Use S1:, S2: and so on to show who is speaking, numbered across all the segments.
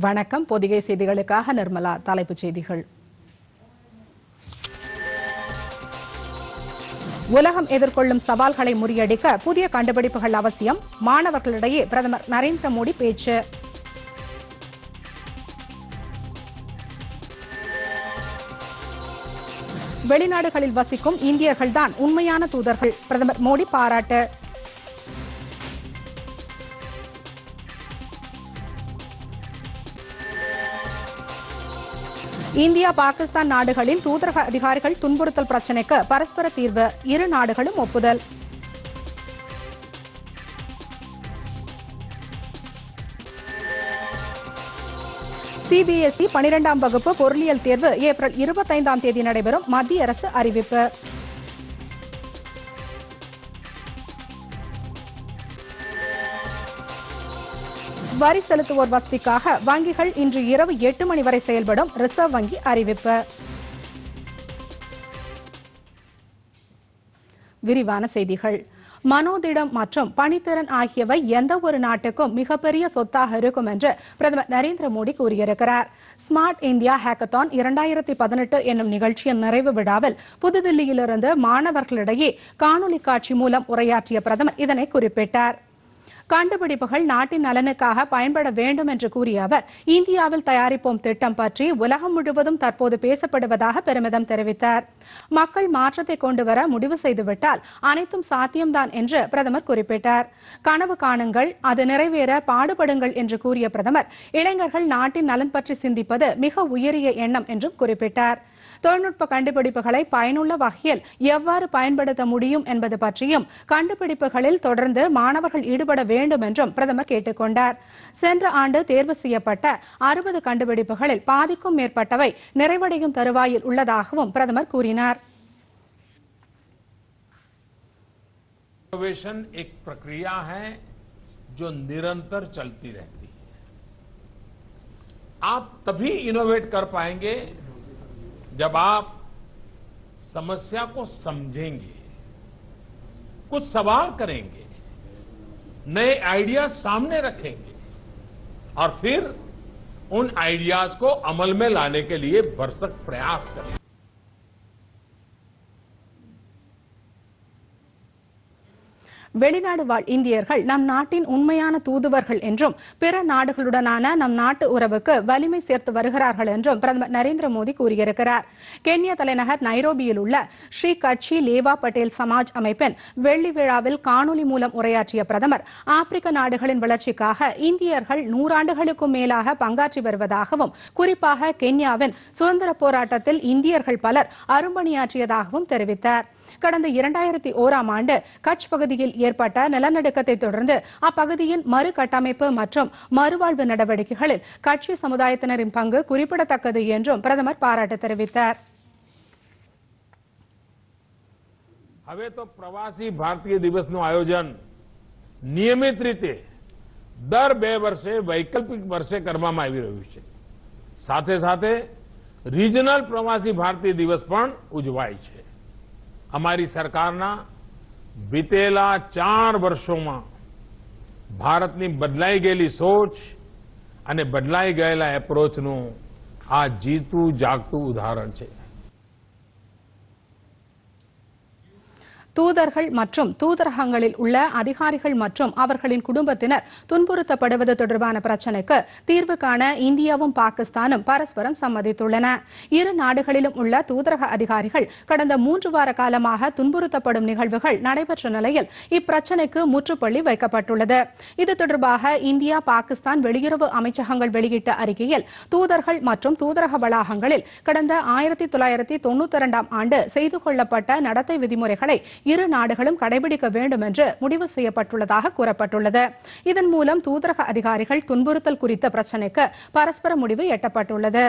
S1: வணக்கம் பொதிகை செய்திகளுக்காக நிர்மலா தலைப்புச் செய்திகள் உலகம் எதிர்கொள்ளும் சவால்களை முறியடிக்க புதிய கண்டுபிடிப்புகள் அவசியம் மாணவர்களிடையே பிரதமர் நரேந்திர மோடி பேச்சு வெளிநாடுகளில் வசிக்கும் இந்தியர்கள்தான் உண்மையான தூதர்கள் பிரதமர் மோடி பாராட்டு இந்தியா பாகிஸ்தான் நாடுகளின் தூதரக அதிகாரிகள் துன்புறுத்தல் பிரச்சினைக்கு பரஸ்பர தீர்வு இரு நாடுகளும் ஒப்புதல் சிபிஎஸ்இ பனிரெண்டாம் வகுப்பு பொருளியல் தேர்வு ஏப்ரல் இருபத்தைந்தாம் தேதி நடைபெறும் மத்திய அரசு அறிவிப்பு வரி செலுத்துவோர் வசதிக்காக வங்கிகள் இன்று இரவு எட்டு மணி வரை செயல்படும் ரிசர்வ் வங்கி அறிவிப்பு விரிவான செய்திகள் மனோதிடம் மற்றும் பணித்திறன் ஆகியவை எந்த ஒரு நாட்டுக்கும் மிகப்பெரிய சொத்தாக இருக்கும் என்று பிரதமர் நரேந்திர மோடி கூறியிருக்கிறார் ஸ்மார்ட் இந்தியா ஹேக்கத்தான் இரண்டாயிரத்தி பதினெட்டு என்னும் நிகழ்ச்சியின் நிறைவு விழாவில் புதுதில்லியிலிருந்து மாணவர்களிடையே காணொலி காட்சி மூலம் உரையாற்றிய பிரதமர் இதனை குறிப்பிட்டார் கண்டுபிடிப்புகள் நாட்டின் நலனுக்காக பயன்பட வேண்டும் என்று கூறிய அவர் இந்தியாவில் தயாரிப்போம் திட்டம் பற்றி உலகம் முழுவதும் தற்போது பேசப்படுவதாக பெருமிதம் தெரிவித்தார் மக்கள் மாற்றத்தை கொண்டுவர முடிவு செய்துவிட்டால் அனைத்தும் சாத்தியம்தான் என்று பிரதமர் குறிப்பிட்டார் கனவு காணுங்கள் அது நிறைவேற பாடுபடுங்கள் என்று கூறிய பிரதமர் இளைஞர்கள் நாட்டின் நலன் பற்றி சிந்திப்பது மிக உயரிய எண்ணம் என்றும் குறிப்பிட்டார் தொழில்நுட்ப கண்டுபிடிப்புகளை பயனுள்ள வகையில் எவ்வாறு பயன்படுத்த முடியும் என்பது பற்றியும் கண்டுபிடிப்புகளில் தொடர்ந்து மாணவர்கள் ஈடுபட வேண்டும் என்றும் பிரதமர் கேட்டுக் கொண்டார் சென்ற ஆண்டு தேர்வு செய்யப்பட்ட அறுபது கண்டுபிடிப்புகளில் பாதிக்கும் மேற்பட்டவை நிறைவடையும் தருவாயில் உள்ளதாகவும் பிரதமர் கூறினார்
S2: इनोवेशन एक प्रक्रिया है जो निरंतर चलती रहती है आप तभी इनोवेट कर पाएंगे जब आप समस्या को समझेंगे कुछ सवाल करेंगे नए आइडियाज सामने रखेंगे और फिर उन आइडियाज को अमल में लाने के लिए भरसक प्रयास करेंगे
S1: வெளிநாடு வாழ் இந்தியர்கள் நம் நாட்டின் உண்மையான தூதுவர்கள் என்றும் பிற நாடுகளுடனான நம் நாட்டு உறவுக்கு வலிமை சேர்த்து வருகிறார்கள் என்றும் பிரதமர் நரேந்திர மோடி கூறியிருக்கிறார் கென்யா தலைநகர் நைரோபியில் உள்ள ஸ்ரீ கட்சி லேவா பட்டேல் சமாஜ் அமைப்பின் வெள்ளி விழாவில் காணொலி மூலம் உரையாற்றிய பிரதமர் ஆப்பிரிக்க நாடுகளின் வளர்ச்சிக்காக இந்தியர்கள் நூறாண்டுகளுக்கும் மேலாக பங்காற்றி வருவதாகவும் குறிப்பாக கென்யாவின் சுதந்திர போராட்டத்தில் இந்தியர்கள் பலர் அரும்பணியாற்றியதாகவும் தெரிவித்தார் கடந்த இரண்டாயிரத்தி ஓராம் ஆண்டு கட்ச் பகுதியில் ஏற்பட்ட நிலநடுக்கத்தை தொடர்ந்து அப்பகுதியின் மறுகட்டமைப்பு மற்றும் மறுவாழ்வு நடவடிக்கைகளில் கட்சி சமுதாயத்தினரின் பங்கு குறிப்பிடத்தக்கது என்றும் பிரதமர் பாராட்டு தெரிவித்தார்
S2: હવે તો પ્રવાસી ભારતીય દિવસનું આયોજન નિયમિત રીતે દર બે વર્ષે વૈકલ્પિક વર્ષે કરવામાં આવી રહ્યું છે સાથે સાથે રિજનલ પ્રવાસી ભારતીય દિવસ પણ ઉજવાય છે અમારી સરકારના બીતેલા ચાર વર્ષોમાં ભારતની બદલાઈ ગયેલી સોચ અને બદલાઈ ગયેલા એપ્રોચનું આ જીતું જાગતું ઉદાહરણ છે
S1: தூதர்கள் மற்றும் தூதரகங்களில் உள்ள அதிகாரிகள் மற்றும் அவர்களின் குடும்பத்தினர் துன்புறுத்தப்படுவது தொடர்பான பிரச்சினைக்கு தீர்வு காண இந்தியாவும் பாகிஸ்தானும் பரஸ்பரம் சம்மதித்துள்ளன இரு நாடுகளிலும் உள்ள தூதரக அதிகாரிகள் கடந்த மூன்று வார காலமாக துன்புறுத்தப்படும் நிகழ்வுகள் நடைபெற்ற நிலையில் இப்பிரச்சினைக்கு முற்றுப்புள்ளி வைக்கப்பட்டுள்ளது இது தொடர்பாக இந்தியா பாகிஸ்தான் வெளியுறவு அமைச்சகங்கள் வெளியிட்ட அறிக்கையில் தூதர்கள் மற்றும் தூதரக வளாகங்களில் கடந்த ஆயிரத்தி தொள்ளாயிரத்தி தொண்ணூத்தி இரண்டாம் ஆண்டு செய்து கொள்ளப்பட்ட நடத்தை விதிமுறைகளை இரு நாடுகளும் கடைபிடிக்க வேண்டும் என்று முடிவு செய்யப்பட்டுள்ளதாக கூறப்பட்டுள்ளது இதன் மூலம் தூதரக அதிகாரிகள் துன்புறுத்தல் குறித்த பிரச்சினைக்கு பரஸ்பர முடிவு எட்டப்பட்டுள்ளது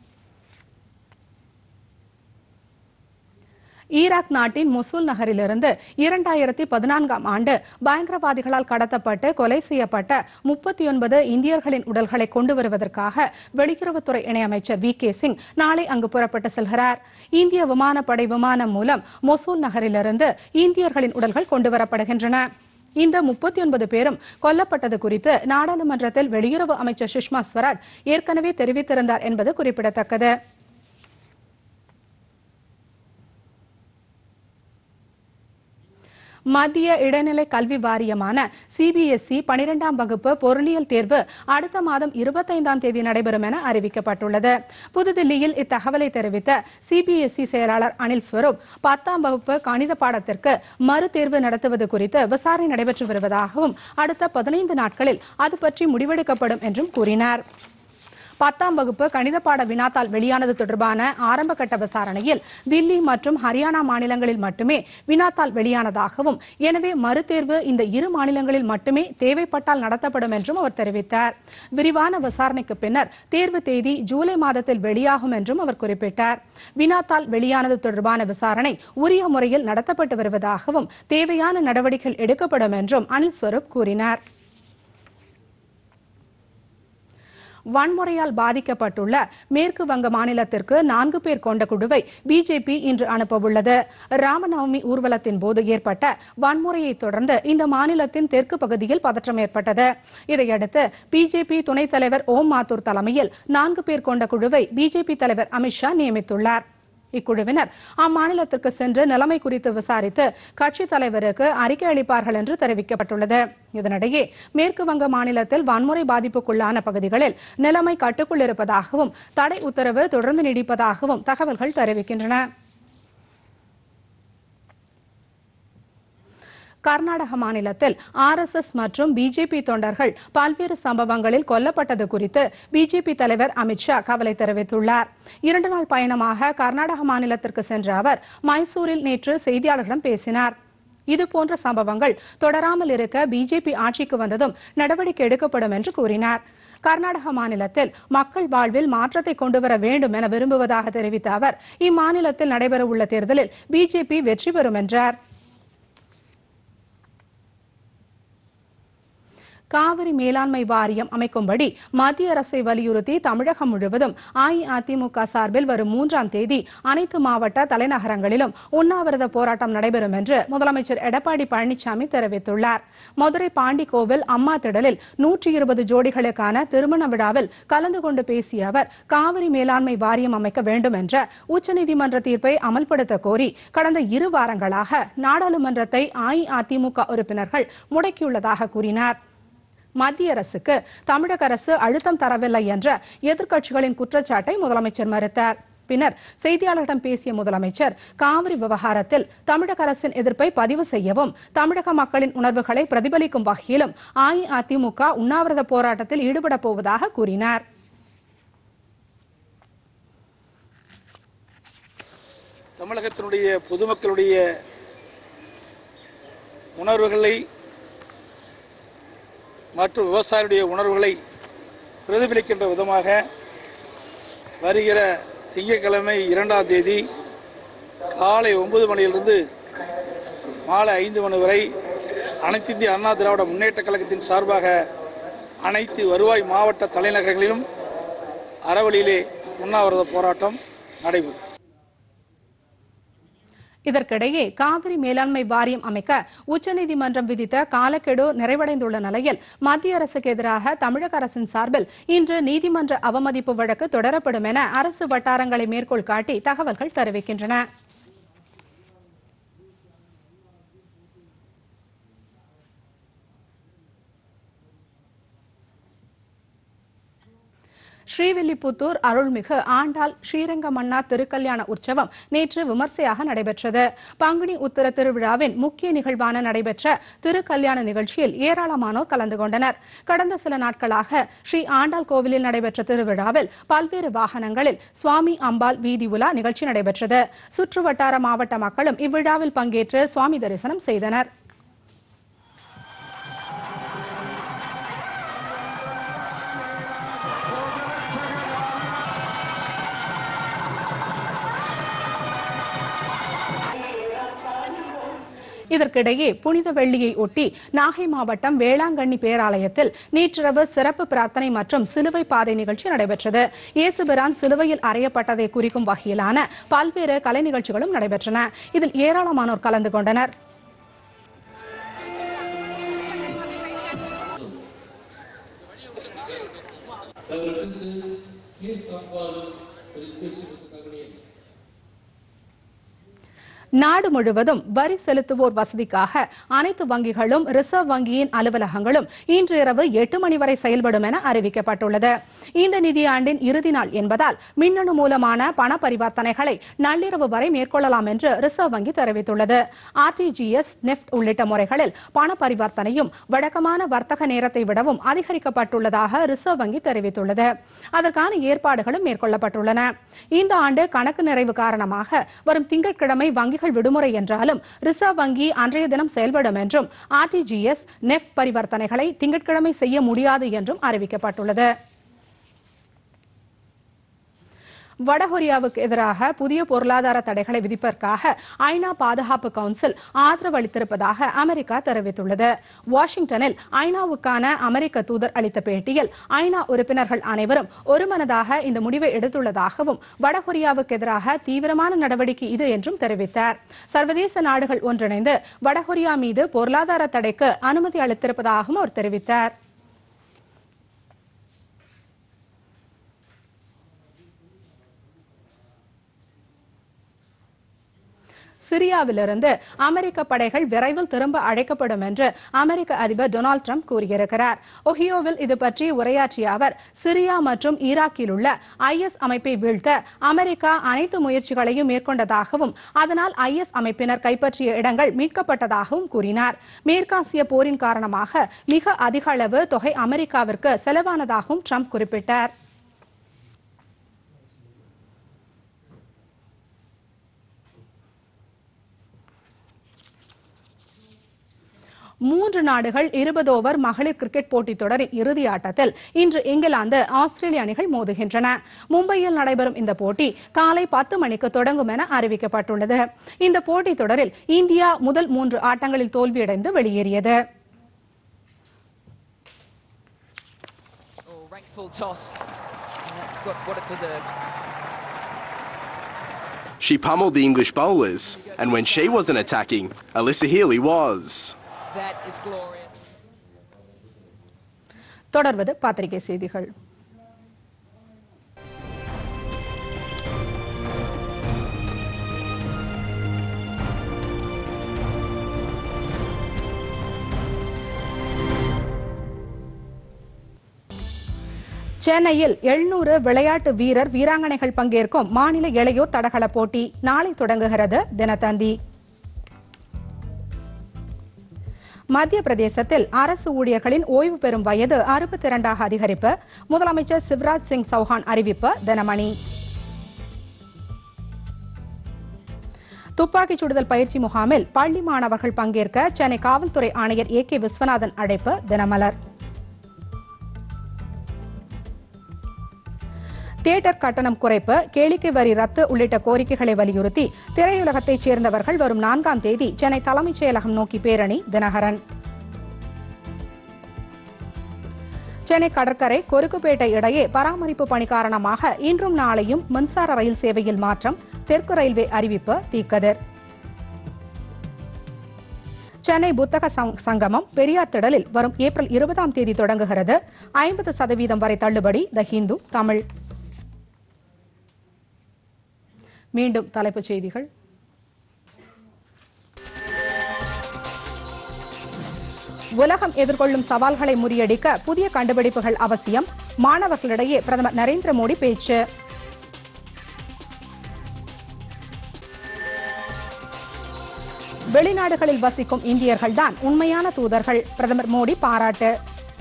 S1: ஈராக் நாட்டின் முசூல் நகரிலிருந்து இரண்டாயிரத்தி பதினான்காம் ஆண்டு பயங்கரவாதிகளால் கடத்தப்பட்டு கொலை செய்யப்பட்ட முப்பத்தி ஒன்பது இந்தியர்களின் உடல்களை கொண்டு வருவதற்காக வெளியுறவுத்துறை இணையமைச்சர் வி கே சிங் நாளை அங்கு புறப்பட்டு செல்கிறார் இந்திய விமானப்படை விமானம் மூலம் மொசூல் நகரிலிருந்து இந்தியர்களின் உடல்கள் கொண்டுவரப்படுகின்றன இந்த முப்பத்தி ஒன்பது பேரும் கொல்லப்பட்டது குறித்து நாடாளுமன்றத்தில் வெளியுறவு அமைச்சர் சுஷ்மா ஸ்வராஜ் ஏற்கனவே தெரிவித்திருந்தார் என்பது குறிப்பிடத்தக்கது மத்திய இடைநிலை கல்வி வாரியமான சிபிஎஸ்இ பனிரெண்டாம் வகுப்பு பொருளியல் தேர்வு அடுத்த மாதம் இருபத்தைந்தாம் தேதி நடைபெறும் என அறிவிக்கப்பட்டுள்ளது புதுதில்லியில் இத்தகவலை தெரிவித்த சிபிஎஸ்இ செயலாளர் அனில் ஸ்வரூப் பத்தாம் வகுப்பு கணித பாடத்திற்கு மறுதேர்வு நடத்துவது குறித்து விசாரணை நடைபெற்று வருவதாகவும் அடுத்த பதினைந்து நாட்களில் அது பற்றி முடிவெடுக்கப்படும் என்றும் கூறினார் பத்தாம் வகுப்பு கணித பாட வினாத்தாள் வெளியானது தொடர்பான ஆரம்பகட்ட விசாரணையில் தில்லி மற்றும் ஹரியானா மாநிலங்களில் மட்டுமே வினாத்தாள் வெளியானதாகவும் எனவே மறுதேர்வு இந்த இரு மாநிலங்களில் மட்டுமே தேவைப்பட்டால் நடத்தப்படும் என்றும் அவர் தெரிவித்தார் விரிவான விசாரணைக்கு பின்னர் தேர்வு தேதி ஜூலை மாதத்தில் வெளியாகும் என்றும் அவர் குறிப்பிட்டார் வினாத்தாள் வெளியானது தொடர்பான விசாரணை உரிய முறையில் நடத்தப்பட்டு வருவதாகவும் தேவையான நடவடிக்கைகள் எடுக்கப்படும் என்றும் அனில் ஸ்வரூப் கூறினார் வன்முறையால் பாதிக்கப்பட்டுள்ள மேற்கு வங்க மாநிலத்திற்கு நான்கு பேர் கொண்ட குழுவை பிஜேபி இன்று அனுப்பவுள்ளது ராமநவமி ஊர்வலத்தின் போது ஏற்பட்ட வன்முறையை தொடர்ந்து இந்த மாநிலத்தின் தெற்கு பகுதியில் பதற்றம் ஏற்பட்டது இதையடுத்து பிஜேபி துணைத் தலைவர் ஓம் மாத்தூர் தலைமையில் நான்கு பேர் கொண்ட குழுவை பிஜேபி தலைவர் அமித்ஷா நியமித்துள்ளார் இக்குழுவினர் அம்மாநிலத்திற்கு சென்று நிலைமை குறித்து விசாரித்து கட்சித் தலைவருக்கு அறிக்கை அளிப்பார்கள் என்று தெரிவிக்கப்பட்டுள்ளது இதனிடையே மேற்கு வங்க மாநிலத்தில் வன்முறை பாதிப்புக்குள்ளான பகுதிகளில் நிலைமை கட்டுக்குள் இருப்பதாகவும் தடை உத்தரவு தொடர்ந்து நீடிப்பதாகவும் தகவல்கள் தெரிவிக்கின்றன கர்நாடக மாநிலத்தில் ஆர்எஸ்எஸ் மற்றும் பிஜேபி தொண்டர்கள் பல்வேறு சம்பவங்களில் கொல்லப்பட்டது குறித்து பிஜேபி தலைவர் அமித்ஷா கவலை தெரிவித்துள்ளார் இரண்டு நாள் பயணமாக கர்நாடக மாநிலத்திற்கு சென்ற அவர் மைசூரில் நேற்று செய்தியாளர்களிடம் பேசினார் இதுபோன்ற சம்பவங்கள் தொடராமல் இருக்க பிஜேபி ஆட்சிக்கு வந்ததும் நடவடிக்கை எடுக்கப்படும் என்று கூறினார் கர்நாடக மாநிலத்தில் மக்கள் வாழ்வில் மாற்றத்தை கொண்டுவர வேண்டும் என விரும்புவதாக தெரிவித்த அவர் இம்மாநிலத்தில் நடைபெறவுள்ள தேர்தலில் பிஜேபி வெற்றி பெறும் என்றார் காவிரி மேலாண்மை வாரியம் அமைக்கும்படி மத்திய அரசை வலியுறுத்தி தமிழகம் முழுவதும் அஇஅதிமுக சார்பில் வரும் மூன்றாம் தேதி அனைத்து மாவட்ட தலைநகரங்களிலும் உண்ணாவிரத போராட்டம் நடைபெறும் என்று முதலமைச்சர் எடப்பாடி பழனிசாமி தெரிவித்துள்ளார் மதுரை பாண்டிக்கோவில் அம்மா திடலில் நூற்றி இருபது ஜோடிகளுக்கான திருமண விழாவில் கலந்து கொண்டு பேசிய அவர் காவிரி மேலாண்மை வாரியம் அமைக்க வேண்டும் என்ற உச்சநீதிமன்ற தீர்ப்பை அமல்படுத்த கோரி கடந்த இரு வாரங்களாக நாடாளுமன்றத்தை அஇஅதிமுக உறுப்பினர்கள் முடக்கியுள்ளதாக கூறினார் மத்திய அரசுக்கு தமிழக அரசு அழுத்தம் தரவில்லை என்ற எதிர்க்கட்சிகளின் குற்றச்சாட்டை முதலமைச்சர் மறுத்தார் பின்னர் செய்தியாளர்களிடம் பேசிய முதலமைச்சர் காவிரி விவகாரத்தில் தமிழக அரசின் எதிர்ப்பை பதிவு செய்யவும் தமிழக மக்களின் உணர்வுகளை பிரதிபலிக்கும் வகையிலும் அஇஅதிமுக உண்ணாவிரத போராட்டத்தில் ஈடுபடப் போவதாக கூறினார்
S3: தமிழகத்தினுடைய பொதுமக்களுடைய உணர்வுகளை மற்றும் விவசாயிகளுடைய உணர்வுகளை பிரதிபலிக்கின்ற விதமாக வருகிற திங்கட்கிழமை இரண்டாம் தேதி காலை ஒன்பது மணியிலிருந்து மாலை ஐந்து மணி வரை அனைத்து இந்திய அண்ணா திராவிட முன்னேற்றக் கழகத்தின் சார்பாக அனைத்து வருவாய் மாவட்ட தலைநகரங்களிலும் அறவழியிலே உண்ணாவிரத போராட்டம் நடைபெறும்
S1: இதற்கிடையே காவிரி மேலாண்மை வாரியம் அமைக்க உச்சநீதிமன்றம் விதித்த காலக்கெடு நிறைவடைந்துள்ள நிலையில் மத்திய அரசுக்கு எதிராக தமிழக அரசின் சார்பில் இன்று நீதிமன்ற அவமதிப்பு வழக்கு தொடரப்படும் என அரசு வட்டாரங்களை மேற்கோள் காட்டி தகவல்கள் தெரிவிக்கின்றன ஸ்ரீவில்லிபுத்தூர் அருள்மிகு ஆண்டாள் ஸ்ரீரங்கமன்னா திருக்கல்யாண உற்சவம் நேற்று விமர்சையாக நடைபெற்றது பங்குனி உத்தர திருவிழாவின் முக்கிய நிகழ்வான நடைபெற்ற திருக்கல்யாண நிகழ்ச்சியில் ஏராளமானோர் கலந்து கொண்டனர் கடந்த சில நாட்களாக ஸ்ரீ ஆண்டாள் கோவிலில் நடைபெற்ற திருவிழாவில் பல்வேறு வாகனங்களில் சுவாமி அம்பாள் வீதி உலா நிகழ்ச்சி நடைபெற்றது சுற்றுவட்டார மாவட்ட மக்களும் இவ்விழாவில் பங்கேற்று சுவாமி தரிசனம் செய்தனர் இதற்கிடையே புனித வெள்ளியை ஒட்டி நாகை மாவட்டம் வேளாங்கண்ணி பேராலயத்தில் நேற்றிரவு சிறப்பு பிரார்த்தனை மற்றும் சிலுவை பாதை நிகழ்ச்சி நடைபெற்றது இயேசுபிரான் சிலுவையில் அறையப்பட்டதை குறிக்கும் வகையிலான பல்வேறு கலை நிகழ்ச்சிகளும் நடைபெற்றன இதில் ஏராளமானோர் கலந்து கொண்டனர்
S4: Several sisters, please come forward for this Bishop of Congregation.
S1: நாடு முழுவதும் வரி செலுத்துவோர் வசதிக்காக அனைத்து வங்கிகளும் ரிசர்வ் வங்கியின் அலுவலகங்களும் இன்று இரவு எட்டு மணி வரை செயல்படும் என அறிவிக்கப்பட்டுள்ளது இந்த நிதியாண்டின் இறுதி நாள் என்பதால் மின்னணு மூலமான பண பரிவர்த்தனைகளை நள்ளிரவு வரை மேற்கொள்ளலாம் என்று ரிசர்வ் வங்கி தெரிவித்துள்ளது ஆர்டிஜிஎஸ் நெஃப்ட் உள்ளிட்ட முறைகளில் பண பரிவர்த்தனையும் வழக்கமான வர்த்தக நேரத்தை விடவும் அதிகரிக்கப்பட்டுள்ளதாக ரிசர்வ் வங்கி தெரிவித்துள்ளது அதற்கான ஏற்பாடுகளும் மேற்கொள்ளப்பட்டுள்ளன இந்த ஆண்டு கணக்கு நிறைவு காரணமாக வரும் திங்கட்கிழமை வங்கிகள் விடுமுறை என்றாலும் ரிசர்வ் வங்கி அன்றைய தினம் செயல்படும் என்றும் ஆர்டிஜிஎஸ் நெஃப்ட் பரிவர்த்தனைகளை திங்கட்கிழமை செய்ய முடியாது என்றும் அறிவிக்கப்பட்டுள்ளது வடகொரியாவுக்கு எதிராக புதிய பொருளாதார தடைகளை விதிப்பதற்காக ஐநா பாதுகாப்பு கவுன்சில் ஆதரவு அளித்திருப்பதாக அமெரிக்கா தெரிவித்துள்ளது வாஷிங்டனில் ஐநாவுக்கான அமெரிக்க தூதர் அளித்த பேட்டியில் ஐநா உறுப்பினர்கள் அனைவரும் ஒருமனதாக இந்த முடிவை எடுத்துள்ளதாகவும் வடகொரியாவுக்கு எதிராக தீவிரமான நடவடிக்கை இது என்றும் தெரிவித்தார் சர்வதேச நாடுகள் ஒன்றிணைந்து வடகொரியா மீது பொருளாதார தடைக்கு அனுமதி அளித்திருப்பதாகவும் அவர் தெரிவித்தார் சிரியாவிலிருந்து அமெரிக்க படைகள் விரைவில் திரும்ப அழைக்கப்படும் என்று அமெரிக்க அதிபர் டொனால்டு ட்ரம்ப் கூறியிருக்கிறார் ஒஹியோவில் இது பற்றி உரையாற்றிய அவர் சிரியா மற்றும் ஈராக்கில் உள்ள ஐஎஸ் அமைப்பை வீழ்த்த அமெரிக்கா அனைத்து முயற்சிகளையும் மேற்கொண்டதாகவும் அதனால் ஐஎஸ் அமைப்பினர் கைப்பற்றிய இடங்கள் மீட்கப்பட்டதாகவும் கூறினார் மேற்காசிய போரின் காரணமாக மிக அதிக அளவு தொகை அமெரிக்காவிற்கு செலவானதாகவும் ட்ரம்ப் குறிப்பிட்டார் மூன்று நாடுகள் இருபது ஓவர் மகளிர் கிரிக்கெட் போட்டித் தொடரின் இறுதி ஆட்டத்தில் இன்று இங்கிலாந்து ஆஸ்திரேலிய அணிகள் மோதுகின்றன மும்பையில் நடைபெறும் இந்த போட்டி காலை பத்து மணிக்கு தொடங்கும் என அறிவிக்கப்பட்டுள்ளது இந்த போட்டித் தொடரில் இந்தியா முதல் மூன்று ஆட்டங்களில் தோல்வியடைந்து வெளியேறியது
S5: Oh, rightful toss. And that's got what it deserved.
S6: She pummeled the English bowlers, and when she wasn't attacking, Alyssa Healy was.
S5: That is glorious.
S1: தொடர்வது பத்திரிகை செய்திகள் சென்னையில் எழுநூறு விளையாட்டு வீரர் வீராங்கனைகள் பங்கேற்கும் மாநில இளையோர் தடகள போட்டி நாளை தொடங்குகிறது தினத்தந்தி மத்திய பிரதேசத்தில் அரசு ஊழியர்களின் ஓய்வு பெறும் வயது அறுபத்தி இரண்டாக அதிகரிப்பு முதலமைச்சர் சிவராஜ் சிங் சௌஹான் அறிவிப்பு தினமணி துப்பாக்கிச் சுடுதல் பயிற்சி முகாமில் பள்ளி மாணவர்கள் பங்கேற்க சென்னை காவல்துறை ஆணையர் ஏ கே விஸ்வநாதன் அழைப்பு தினமலர் தியேட்டர் கட்டணம் குறைப்பு கேளிக்கை வரி ரத்து உள்ளிட்ட கோரிக்கைகளை வலியுறுத்தி திரையுலகத்தைச் சேர்ந்தவர்கள் வரும் நான்காம் தேதி சென்னை தலைமைச் செயலகம் நோக்கி பேரணி தினகரன் சென்னை கடற்கரை கொருக்குப்பேட்டை இடையே பராமரிப்பு பணி காரணமாக இன்றும் நாளையும் மின்சார ரயில் சேவையில் மாற்றம் தெற்கு ரயில்வே அறிவிப்பு தீக்கதிர் சென்னை புத்தக சங்- சங்கமம் பெரியார் திடலில் வரும் ஏப்ரல் இருபதாம் தேதி தொடங்குகிறது ஐம்பது சதவீதம் வரை தள்ளுபடி த ஹிந்து தமிழ் மீண்டும் தலைப்புச் செய்திகள் உலகம் எதிர்கொள்ளும் சவால்களை முறியடிக்க புதிய கண்டுபிடிப்புகள் அவசியம் மாணவர்களிடையே பிரதமர் நரேந்திர மோடி பேச்சு வெளிநாடுகளில் வசிக்கும் இந்தியர்கள்தான் உண்மையான தூதர்கள் பிரதமர் மோடி பாராட்டு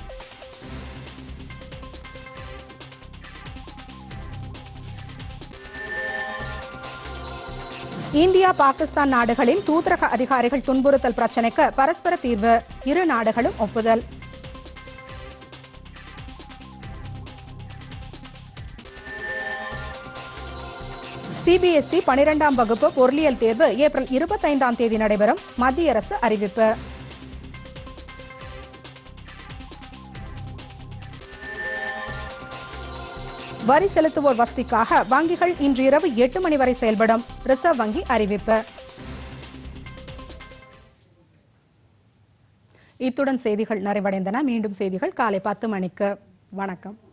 S1: இந்தியா பாகிஸ்தான் நாடுகளின் தூதரக அதிகாரிகள் துன்புறுத்தல் பிரச்சினைக்கு பரஸ்பர தீர்வு இரு நாடுகளும் ஒப்புதல் சிபிஎஸ்இ பனிரெண்டாம் வகுப்பு பொருளியல் தேர்வு ஏப்ரல் இருபத்தைந்தாம் தேதி நடைபெறும் மத்திய அரசு அறிவிப்பு வரி செலுத்துவோர் வசதிக்காக வங்கிகள் இன்று இரவு எட்டு மணி வரை செயல்படும் ரிசர்வ் வங்கி அறிவிப்பு இத்துடன் செய்திகள் நிறைவடைந்தன மீண்டும் செய்திகள் காலை பத்து மணிக்கு வணக்கம்